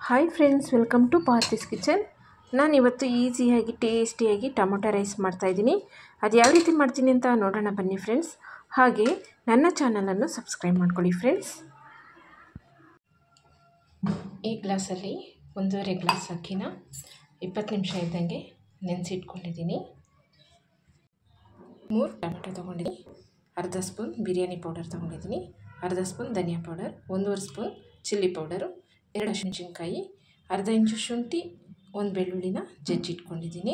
hi friends welcome to Parthi's kitchen ನಾನು ಇವತ್ತು ಈಸಿಯಾಗಿ ಟೇಸ್ಟಿಯಾಗಿ ಟೊಮೊಟೊ ರೈಸ್ ಮಾಡ್ತಾಯಿದ್ದೀನಿ ಅದು ಯಾವ ರೀತಿ ಮಾಡ್ತೀನಿ ಅಂತ ನೋಡೋಣ ಬನ್ನಿ ಫ್ರೆಂಡ್ಸ್ ಹಾಗೆ ನನ್ನ ಚಾನಲನ್ನು ಸಬ್ಸ್ಕ್ರೈಬ್ ಮಾಡ್ಕೊಳ್ಳಿ ಫ್ರೆಂಡ್ಸ್ ಈ ಗ್ಲಾಸಲ್ಲಿ ಒಂದೂವರೆ ಗ್ಲಾಸ್ ಅಕ್ಕಿನ ಇಪ್ಪತ್ತು ನಿಮಿಷ ಇದ್ದಂಗೆ ನೆನೆಸಿಟ್ಕೊಂಡಿದ್ದೀನಿ ಮೂರು ಟೊಮೆಟೊ ತೊಗೊಂಡಿದ್ದೀನಿ ಅರ್ಧ ಸ್ಪೂನ್ ಬಿರಿಯಾನಿ ಪೌಡರ್ ತೊಗೊಂಡಿದ್ದೀನಿ ಅರ್ಧ ಸ್ಪೂನ್ ಧನಿಯಾ ಪೌಡರ್ ಒಂದೂವರೆ ಸ್ಪೂನ್ ಚಿಲ್ಲಿ ಪೌಡರು ಎರಡು ಹಸಿಮೆಣಸಿನ್ಕಾಯಿ ಅರ್ಧ ಇಂಚು ಶುಂಠಿ ಒಂದು ಬೆಳ್ಳುಳ್ಳಿನ ಜಜ್ಜಿಟ್ಕೊಂಡಿದ್ದೀನಿ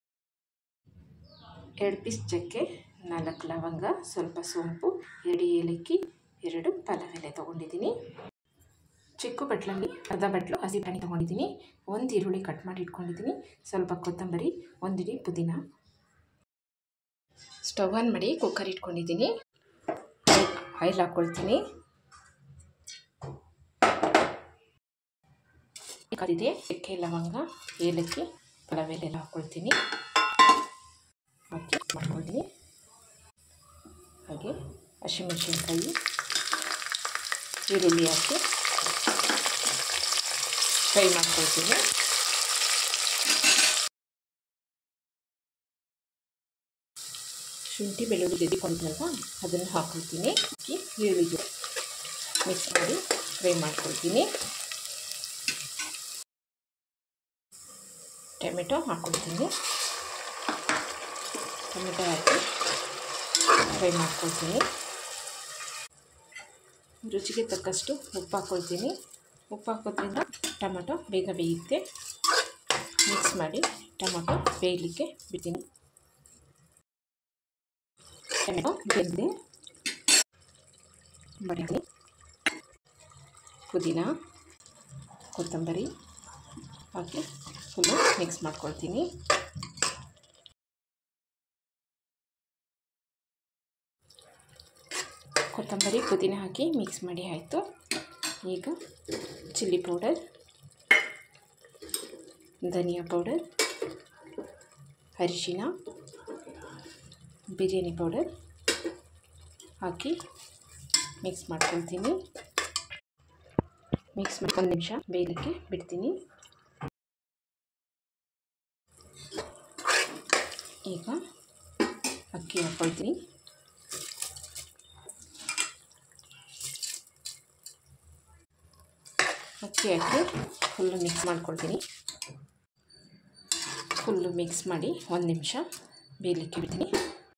ಎರಡು ಪೀಸ್ ಚಕ್ಕೆ ನಾಲ್ಕು ಲವಂಗ ಸ್ವಲ್ಪ ಸೋಂಪು ಎರಡು ಏಲಕ್ಕಿ ಎರಡು ಪಲಾವ್ ಎಲೆ ತೊಗೊಂಡಿದ್ದೀನಿ ಚಿಕ್ಕ ಬಟ್ಲಲ್ಲಿ ಅರ್ಧ ಬಟ್ಲು ಹಸಿ ಪಾನಿ ತೊಗೊಂಡಿದ್ದೀನಿ ಒಂದು ಈರುಳ್ಳಿ ಕಟ್ ಮಾಡಿ ಇಟ್ಕೊಂಡಿದ್ದೀನಿ ಸ್ವಲ್ಪ ಕೊತ್ತಂಬರಿ ಒಂದಿಡಿ ಪುದೀನ ಸ್ಟವ್ ಆನ್ ಮಾಡಿ ಕುಕ್ಕರ್ ಇಟ್ಕೊಂಡಿದ್ದೀನಿ ಆಯಿಲ್ ಹಾಕ್ಕೊಳ್ತೀನಿ ಕದಿದೆ ಚಕ್ಕೆ ಲವಂಗ ಏಲಕ್ಕಿ ಪಲಾವ್ ಎಲೆ ಹಾಕ್ಕೊಳ್ತೀನಿ ಹಾಕಿ ಮಾಡ್ಕೊಳ್ತೀನಿ ಹಾಗೆ ಹಸಿಮೆಣಸಿನ್ಕಾಯಿ ಈರುಳ್ಳಿ ಹಾಕಿ ಫ್ರೈ ಮಾಡ್ಕೊಳ್ತೀನಿ ಶುಂಠಿ ಬೆಳ್ಳುಳ್ಳಿ ಜಜ್ಜಿಕೊಂಡಿದ್ನಲ್ವ ಅದನ್ನು ಹಾಕ್ಕೊಳ್ತೀನಿ ಹಾಕಿ ಈರುಳ್ಳಿ ಮಿಕ್ಸ್ ಮಾಡಿ ಫ್ರೈ ಮಾಡ್ಕೊಳ್ತೀನಿ ಟೊಮೆಟೊ ಹಾಕ್ಕೊಳ್ತೀನಿ ಟೊಮೆಟೊ ಹಾಕಿ ಫ್ರೈ ಮಾಡ್ಕೊಳ್ತೀನಿ ರುಚಿಗೆ ತಕ್ಕಷ್ಟು ಉಪ್ಪು ಹಾಕ್ಕೊಳ್ತೀನಿ ಉಪ್ಪು ಹಾಕೋದ್ರಿಂದ ಟೊಮೆಟೊ ಬೇಗ ಬೇಯುತ್ತೆ ಮಿಕ್ಸ್ ಮಾಡಿ ಟೊಮೆಟೊ ಬೇಯಲಿಕ್ಕೆ ಬಿಡ್ತೀನಿ ಟೊಮೆಟೊ ಬೆಂದಿದೆ ಬರೀ ಪುದೀನ ಕೊತ್ತಂಬರಿ ಹಾಕಿ ಫುಲ್ಲು ಮಿಕ್ಸ್ ಮಾಡ್ಕೊಳ್ತೀನಿ ಕೊತ್ತಂಬರಿ ಪುದೀನ ಹಾಕಿ ಮಿಕ್ಸ್ ಮಾಡಿ ಆಯಿತು ಈಗ ಚಿಲ್ಲಿ ಪೌಡರ್ ಧನಿಯಾ ಪೌಡರ್ ಅರಿಶಿನ ಬಿರಿಯಾನಿ ಪೌಡರ್ ಹಾಕಿ ಮಿಕ್ಸ್ ಮಾಡ್ಕೊಳ್ತೀನಿ ಮಿಕ್ಸ್ ಮಾಡಿ ಒಂದು ನಿಮಿಷ ಬೇಯಲಿಕ್ಕೆ ಬಿಡ್ತೀನಿ ಈಗ ಅಕ್ಕಿ ಹಾಕ್ಕೊಳ್ತೀನಿ ಅಕ್ಕಿ ಹಾಕಿ ಫುಲ್ಲು ಮಿಕ್ಸ್ ಮಾಡ್ಕೊಳ್ತೀನಿ ಫುಲ್ಲು ಮಿಕ್ಸ್ ಮಾಡಿ ಒಂದು ನಿಮಿಷ ಬೇಯಲಿಕ್ಕೆ ಬಿಡ್ತೀನಿ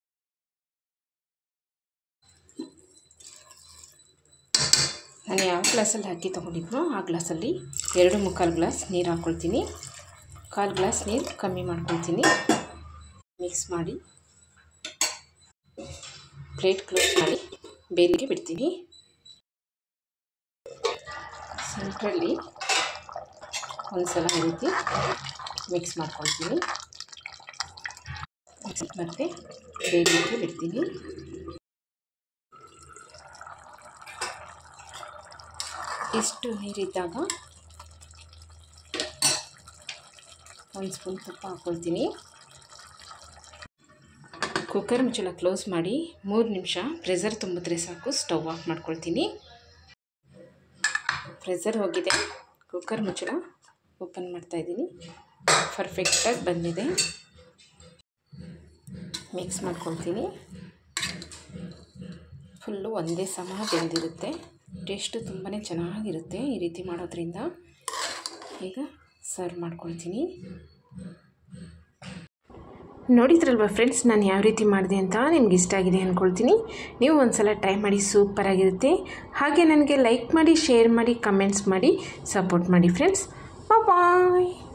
ನಾನು ಯಾವ ಗ್ಲಾಸಲ್ಲಿ ಅಕ್ಕಿ ತೊಗೊಂಡಿದ್ನೋ ಆ ಗ್ಲಾಸಲ್ಲಿ ಎರಡು ಮುಕ್ಕಾಲು ಗ್ಲಾಸ್ ನೀರು ಹಾಕ್ಕೊಳ್ತೀನಿ ಕಾಲು ಗ್ಲಾಸ್ ನೀರು ಕಮ್ಮಿ ಮಾಡ್ಕೊಳ್ತೀನಿ ಮಿಕ್ಸ್ ಮಾಡಿ ಪ್ಲೇಟ್ ಕ್ಲೋಸ್ ಮಾಡಿ ಬೇಲಿಗೆ ಬಿಡ್ತೀನಿ ಸೆಂಟ್ರಲ್ಲಿ ಒಂದು ಸಲ ಈ ರೀತಿ ಮಿಕ್ಸ್ ಮಾಡ್ಕೊಳ್ತೀನಿ ಮತ್ತು ಬೇಲಿಗೆ ಬಿಡ್ತೀನಿ ಇಷ್ಟು ನೀರಿದ್ದಾಗ ಒಂದು ಸ್ಪೂನ್ ತುಪ್ಪ ಹಾಕ್ಕೊಳ್ತೀನಿ ಕುಕ್ಕರ್ ಮುಚ್ಚಳ ಕ್ಲೋಸ್ ಮಾಡಿ ಮೂರು ನಿಮಿಷ ಪ್ರೆಸರ್ ತುಂಬಿದ್ರೆ ಸಾಕು ಸ್ಟವ್ ಆಫ್ ಮಾಡ್ಕೊಳ್ತೀನಿ ಪ್ರೆಸರ್ ಹೋಗಿದೆ ಕುಕ್ಕರ್ ಮುಚ್ಚಳ ಓಪನ್ ಮಾಡ್ತಾಯಿದ್ದೀನಿ ಪರ್ಫೆಕ್ಟಾಗಿ ಬಂದಿದೆ ಮಿಕ್ಸ್ ಮಾಡ್ಕೊಳ್ತೀನಿ ಫುಲ್ಲು ಒಂದೇ ಸಮ ಬೆಂದಿರುತ್ತೆ ಟೇಸ್ಟು ತುಂಬಾ ಚೆನ್ನಾಗಿರುತ್ತೆ ಈ ರೀತಿ ಮಾಡೋದ್ರಿಂದ ಈಗ ಸರ್ವ್ ಮಾಡ್ಕೊಳ್ತೀನಿ ನೋಡಿದ್ರಲ್ವ ಫ್ರೆಂಡ್ಸ್ ನಾನು ಯಾವ ರೀತಿ ಮಾಡಿದೆ ಅಂತ ನಿಮ್ಗೆ ಇಷ್ಟ ಆಗಿದೆ ಅಂದ್ಕೊಳ್ತೀನಿ ನೀವು ಒಂದು ಸಲ ಟ್ರೈ ಮಾಡಿ ಸೂಪರಾಗಿರುತ್ತೆ ಹಾಗೆ ನನಗೆ ಲೈಕ್ ಮಾಡಿ ಶೇರ್ ಮಾಡಿ ಕಮೆಂಟ್ಸ್ ಮಾಡಿ ಸಪೋರ್ಟ್ ಮಾಡಿ ಫ್ರೆಂಡ್ಸ್ ಬಾಯ್